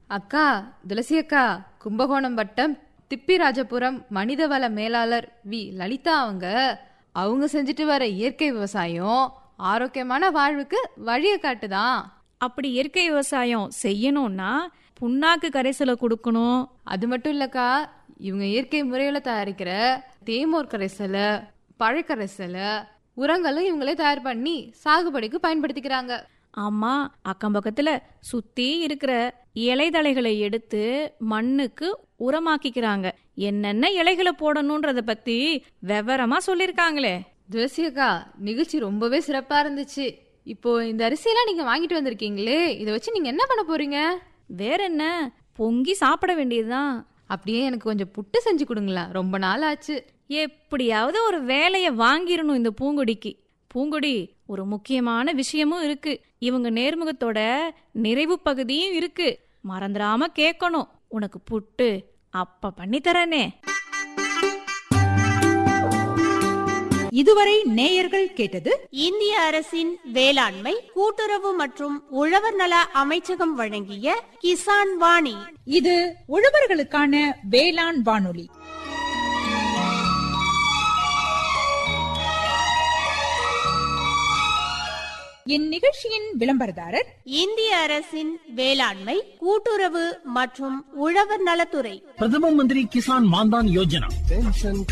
அக்கா துளசி அக்கா கும்பகோணம் வட்டம் திப்பிராஜபுரம் மனிதவள மேலாளர் வி லலிதா அவங்க அவங்க செஞ்சுட்டு வர இயற்கை விவசாயம் ஆரோக்கியமான வாழ்வுக்கு வழியை காட்டுதான் அப்படி இயற்கை விவசாயம் செய்யணும்னா புண்ணாக்கு கரைசலை கொடுக்கணும் அது மட்டும் இல்லக்கா இவங்க இயற்கை முறையில தயாரிக்கிற தேமோர் கரைசலை பழக்கரைசலை உரங்களும் இவங்களே தயார் பண்ணி சாகுபடிக்கு பயன்படுத்திக்கிறாங்க ஆமா அக்கம் பக்கத்துல சுத்தி இருக்கிற இலைதழைகளை எடுத்து மண்ணுக்கு உரமாக்கிக்கிறாங்க என்னென்ன இலைகளை போடணும்ன்றத பத்தி விவரமா சொல்லிருக்காங்களே துளசி அக்கா நிகழ்ச்சி ரொம்பவே சிறப்பா இருந்துச்சு இப்போ இந்த அரிசியெல்லாம் நீங்க வாங்கிட்டு வந்திருக்கீங்களே இதை வச்சு நீங்க என்ன பண்ண போறீங்க வேற என்ன பொங்கி சாப்பிட வேண்டியதுதான் அப்படியே எனக்கு கொஞ்சம் புட்டு செஞ்சு கொடுங்களேன் ரொம்ப நாள் ஆச்சு எப்படியாவது ஒரு வேலையை வாங்கிரணும் இந்த பூங்கொடிக்கு பூங்கொடி ஒரு முக்கியமான விஷயமும் இருக்கு இவங்க நேர்முகத்தோட நிறைவு பகுதியும் இருக்கு மறந்துடாம கேட்கணும் உனக்கு புட்டு அப்ப பண்ணி தரேனே இதுவரை நேயர்கள் கேட்டது இந்திய அரசின் வேளாண்மை கூட்டுறவு மற்றும் உழவர் நல அமைச்சகம் வழங்கிய கிசான் வாணி இது உழவர்களுக்கான வேளாண் வானொலி இந்நிகழ்ச்சியின் விளம்பரதாரர் இந்திய அரசின் வேளாண்மை கூட்டுறவு மற்றும் உழவர் நலத்துறை பிரதம மந்திரி கிசான் மான்தான் யோஜனா